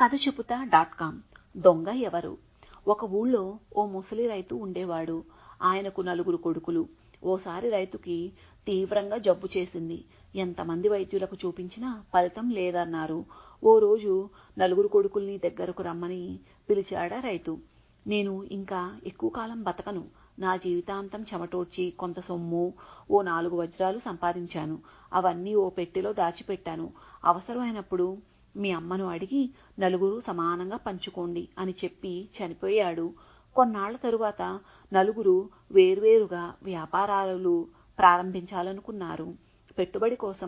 కథ చెబుతా dot com దొంగ ఎవరు ఒక ఊళ్ళో ఓ ముసలి రైతు ఉండేవాడు ఆయనకు నలుగురు కొడుకులు ఓసారి రైతుకి తీవ్రంగా జబ్బు చేసింది ఎంతమంది వైద్యులకు చూపించినా ఫలితం లేదన్నారు ఓ రోజు నలుగురు కొడుకుల్ని దగ్గరకు రమ్మని పిలిచాడా రైతు నేను ఇంకా ఎక్కువ కాలం బతకను నా జీవితాంతం చెమటోడ్చి కొంత సొమ్ము ఓ నాలుగు వజ్రాలు సంపాదించాను అవన్నీ ఓ పెట్టెలో దాచిపెట్టాను అవసరమైనప్పుడు మీ అమ్మను అడిగి నలుగురు సమానంగా పంచుకోండి అని చెప్పి చనిపోయాడు కొన్నాళ్ల తరువాత నలుగురు వేర్వేరుగా వ్యాపారాలు ప్రారంభించాలనుకున్నారు పెట్టుబడి కోసం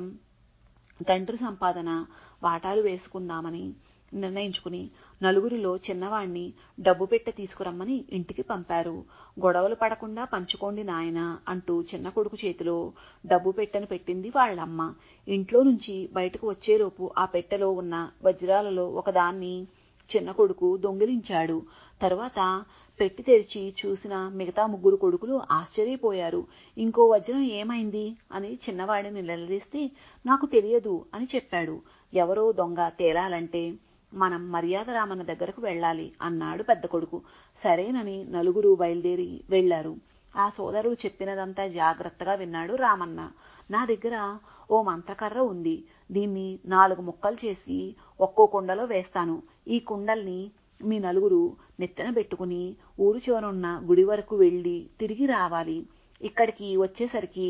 తండ్రి సంపాదన వాటాలు వేసుకుందామని నిర్ణయించుకుని నలుగురిలో చిన్నవాణ్ణి డబ్బు పెట్టె తీసుకురమ్మని ఇంటికి పంపారు గొడవలు పడకుండా పంచుకోండి నాయన అంటూ చిన్న కొడుకు చేతిలో డబ్బు పెట్టెను పెట్టింది వాళ్ళమ్మ ఇంట్లో నుంచి బయటకు వచ్చేలోపు ఆ పెట్టెలో ఉన్న వజ్రాలలో ఒకదాన్ని చిన్న కొడుకు దొంగిలించాడు తరువాత పెట్టి తెరిచి చూసిన మిగతా ముగ్గురు కొడుకులు ఆశ్చర్యపోయారు ఇంకో వజ్రం ఏమైంది అని చిన్నవాడిని నిలదీస్తే నాకు తెలియదు అని చెప్పాడు ఎవరో దొంగ తేలాలంటే మనం మర్యాద రామన్న దగ్గరకు వెళ్ళాలి అన్నాడు పెద్ద కొడుకు సరేనని నలుగురు బయలుదేరి వెళ్లారు ఆ సోదరుడు చెప్పినదంతా జాగ్రత్తగా విన్నాడు రామన్న నా దగ్గర ఓ మంత్రకర్ర ఉంది దీన్ని నాలుగు ముక్కలు చేసి ఒక్కో కుండలో వేస్తాను ఈ కుండల్ని మీ నలుగురు నెత్తన పెట్టుకుని ఊరు చివరున్న గుడి వరకు వెళ్లి తిరిగి రావాలి ఇక్కడికి వచ్చేసరికి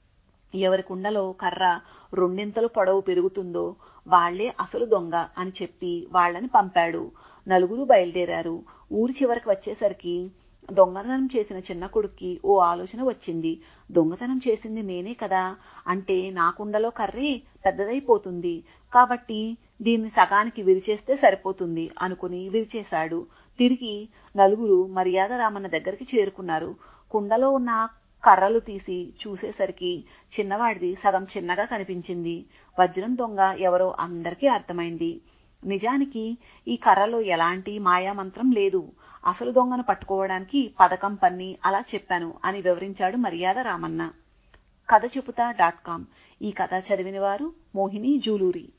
ఎవరి కుండలో కర్ర రెండింతలు పొడవు పెరుగుతుందో వాళ్లే అసలు దొంగ అని చెప్పి వాళ్లని పంపాడు నలుగురు బయలుదేరారు ఊరి చివరికి వచ్చేసరికి దొంగతనం చేసిన చిన్న కొడుక్కి ఓ ఆలోచన వచ్చింది దొంగతనం చేసింది నేనే కదా అంటే నా కుండలో కర్రీ పెద్దదైపోతుంది కాబట్టి దీన్ని సగానికి విరిచేస్తే సరిపోతుంది అనుకుని విరిచేశాడు తిరిగి నలుగురు మర్యాద రామన్న దగ్గరికి చేరుకున్నారు కుండలో ఉన్న కర్రలు తీసి చూసేసరికి చిన్నవాడిది సగం చిన్నగా కనిపించింది వజ్రం దొంగ ఎవరో అందరికీ అర్థమైంది నిజానికి ఈ కర్రలో ఎలాంటి మాయామంత్రం లేదు అసలు దొంగను పట్టుకోవడానికి పథకం పన్ని అలా చెప్పాను అని వివరించాడు మర్యాద రామన్న కథ చెబుతా డాట్ కామ్ ఈ కథ చదివిన వారు మోహిని జూలూరి